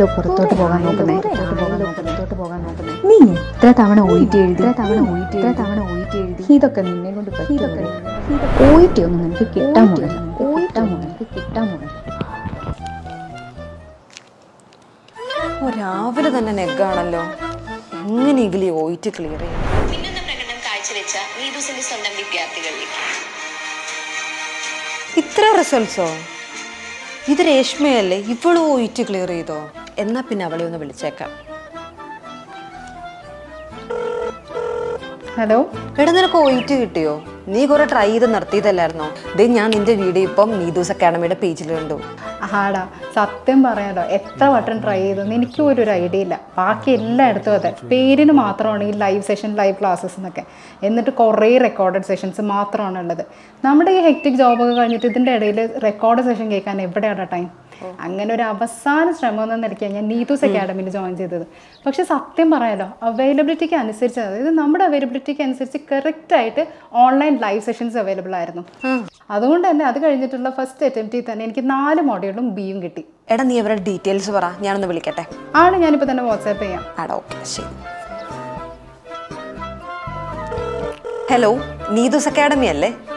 പുറത്തോട്ട് പോകാൻ നോക്കുന്നേ പുറത്തോട്ട് പോകാൻ നോക്കുന്നേ നീ എത്ര തവണ ഒയിറ്റ് എഴുതി എത്ര തവണ ഒയിറ്റ് എത്ര തവണ ഒയിറ്റ് എഴുതി ഇതൊക്കെ നിന്നെ കൊണ്ട് ഇതൊക്കെ ഒയിറ്റ് ഒന്നും നിനക്ക് കിട്ടാൻ പോകുന്നു കിട്ടാൻ പോകുന്നു നിനക്ക് കിട്ടാൻ പോകുന്നു ഓ രാവിലെ തന്നെ നെഗാണല്ലോ എങ്ങനെയെങ്കിലും ഈ ഓയിറ്റ് ക്ലിയർ ചെയ്യും മിന്നുന്ന പ്രകടനം കാഴ്ചവെച്ച നീദൂസിന്റെ സ്വന്തം വിദ്യാർത്ഥികളിലേക്ക് ഇത്ര റിസൾട്ട്സോ ഇത് രേഷ്മയല്ലേ ഇവളും ഓയിറ്റ് ക്ലിയർ ചെയ്തോ എന്നാ പിന്നെ അവളെ ഒന്ന് വിളിച്ചേക്കാം ഹലോ എടാ നിനക്ക് ഒയിറ്റ് കിട്ടിയോ നീ കുറെ ട്രൈ ചെയ്ത് നിർത്തിയതല്ലായിരുന്നോ ദേ ഞാൻ നിന്റെ വീഡിയോ ഇപ്പം നീദൂസ് അക്കാഡമിയുടെ പേജിൽ കണ്ടു ആടാ സത്യം പറയാലോ എത്ര വട്ടം ട്രൈ ചെയ്തു എനിക്ക് ഒരു ഒരു ഐഡിയ ഇല്ല ബാക്കി എല്ലായിടത്തും അതെ പേരിന് മാത്രമാണ് ഈ ലൈവ് സെഷൻ ലൈവ് ക്ലാസ്സസ് എന്നൊക്കെ എന്നിട്ട് കുറേ റെക്കോർഡഡ് സെഷൻസ് മാത്രമാണ് ഉള്ളത് നമ്മുടെ ഈ ഹെക്ടിക് ജോബൊക്കെ കഴിഞ്ഞിട്ട് ഇതിൻ്റെ ഇടയിൽ റെക്കോർഡ് സെഷൻ കേൾക്കാൻ എവിടെയാണ് ടൈം അങ്ങനെ ഒരു അവസാന ശ്രമം എന്ന നിലയ്ക്കാണ് ഞാൻ നീതൂസ് അക്കാഡമിയിൽ ജോയിൻ ചെയ്തത് പക്ഷെ സത്യം പറയാലോ അവൈലബിലിറ്റിക്ക് അനുസരിച്ച് അതായത് നമ്മുടെ അവൈലബിലിറ്റിക്ക് അനുസരിച്ച് കറക്റ്റ് ആയിട്ട് ഓൺലൈൻ ലൈവ് സെഷൻസ് അവൈലബിൾ ആയിരുന്നു അതുകൊണ്ട് തന്നെ അത് കഴിഞ്ഞിട്ടുള്ള ഫസ്റ്റ് അറ്റംപ്റ്റിൽ തന്നെ എനിക്ക് നാല് മോഡ്യൂളും ബിയും കിട്ടി എടാ നീ അവരുടെ ഡീറ്റെയിൽസ് പറ ഞാനൊന്ന് വിളിക്കട്ടെ ആണ് ഞാനിപ്പോൾ തന്നെ വാട്സാപ്പ് ചെയ്യാം ആടാ ഓക്കെ ശരി ഹലോ നീദൂസ് അക്കാഡമി അല്ലേ